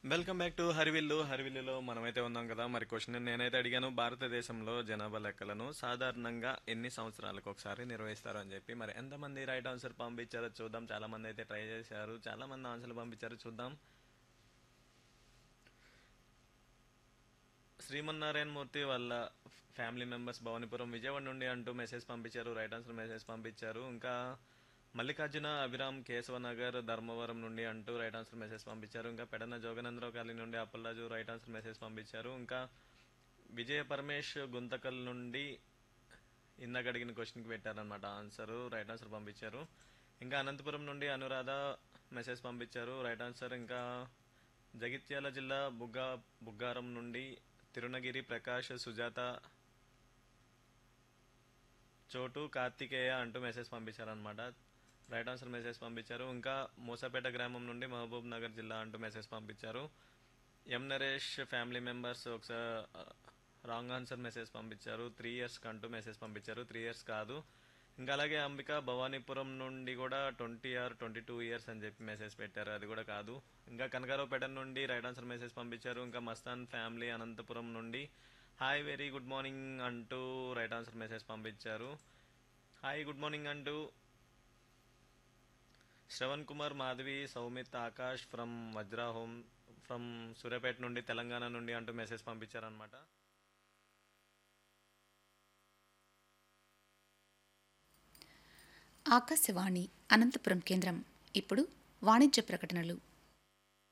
welcome back to హరివిల్లు హరివిల్లులో మనమైతే ఉన్నాం కదా మరి క్వశ్చన్ నేనైతే అడిగాను భారతదేశంలో జనాభా లెక్కలను సాధారణంగా ఎన్ని సంవత్సరాలకు ఒకసారి నిర్వహిస్తారు అని చెప్పి మరి ఎంతమంది రైట్ ఆన్సర్ పంపించారో చూద్దాం చాలా మంది అయితే ట్రై చేశారు చాలా మంది ఆన్సర్లు పంపించారు చూద్దాం శ్రీమన్నారాయణ మూర్తి వాళ్ళ ఫ్యామిలీ మెంబర్స్ భవానీపురం విజయవాడ నుండి అంటూ మెసేజ్ పంపించారు రైట్ ఆన్సర్ మెసేజ్ పంపించారు ఇంకా మల్లికార్జున అభిరామ్ కేశవనగర్ ధర్మవరం నుండి అంటూ రైట్ ఆన్సర్ మెసేజ్ పంపించారు ఇంకా పెడన జోగనందరావు కాలనీ నుండి అప్పలరాజు రైట్ ఆన్సర్ మెసేజ్ పంపించారు ఇంకా విజయ పరమేష్ గుంతకల్ నుండి ఇందాక అడిగిన క్వశ్చన్కి పెట్టారనమాట ఆన్సర్ రైట్ ఆన్సర్ పంపించారు ఇంకా అనంతపురం నుండి అనురాధ మెసేజ్ పంపించారు రైట్ ఆన్సర్ ఇంకా జగిత్యాల జిల్లా బుగ్గా బుగ్గారం నుండి తిరునగిరి ప్రకాష్ సుజాత చోటు కార్తికేయ అంటూ మెసేజ్ పంపించారనమాట రైట్ ఆన్సర్ మెసేజ్ పంపించారు ఇంకా మూసాపేట గ్రామం నుండి మహబూబ్ నగర్ జిల్లా అంటూ మెసేజ్ పంపించారు ఎం నరేష్ ఫ్యామిలీ మెంబర్స్ ఒకసారి రాంగ్ ఆన్సర్ మెసేజ్ పంపించారు త్రీ ఇయర్స్ అంటూ మెసేజ్ పంపించారు త్రీ ఇయర్స్ కాదు ఇంకా అలాగే అంబిక భవానీపురం నుండి కూడా twenty or twenty two years అని చెప్పి మెసేజ్ పెట్టారు అది కూడా కాదు ఇంకా కనకారావుపేట నుండి రైట్ ఆన్సర్ మెసేజ్ పంపించారు ఇంకా మస్తాన్ ఫ్యామిలీ అనంతపురం నుండి హాయ్ వెరీ గుడ్ మార్నింగ్ అంటూ రైట్ ఆన్సర్ మెసేజ్ పంపించారు హాయ్ గుడ్ మార్నింగ్ అంటూ Shravan Kumar Madhavi Soumith Akash from Vajra home from Suryapet నుండి తెలంగాణ నుండి అంటూ మెసేజ్ పంపించారనమాట ఆకాశవాణి అనంతపురం కేంద్రం ఇప్పుడు వాణిజ్య ప్రకటనలు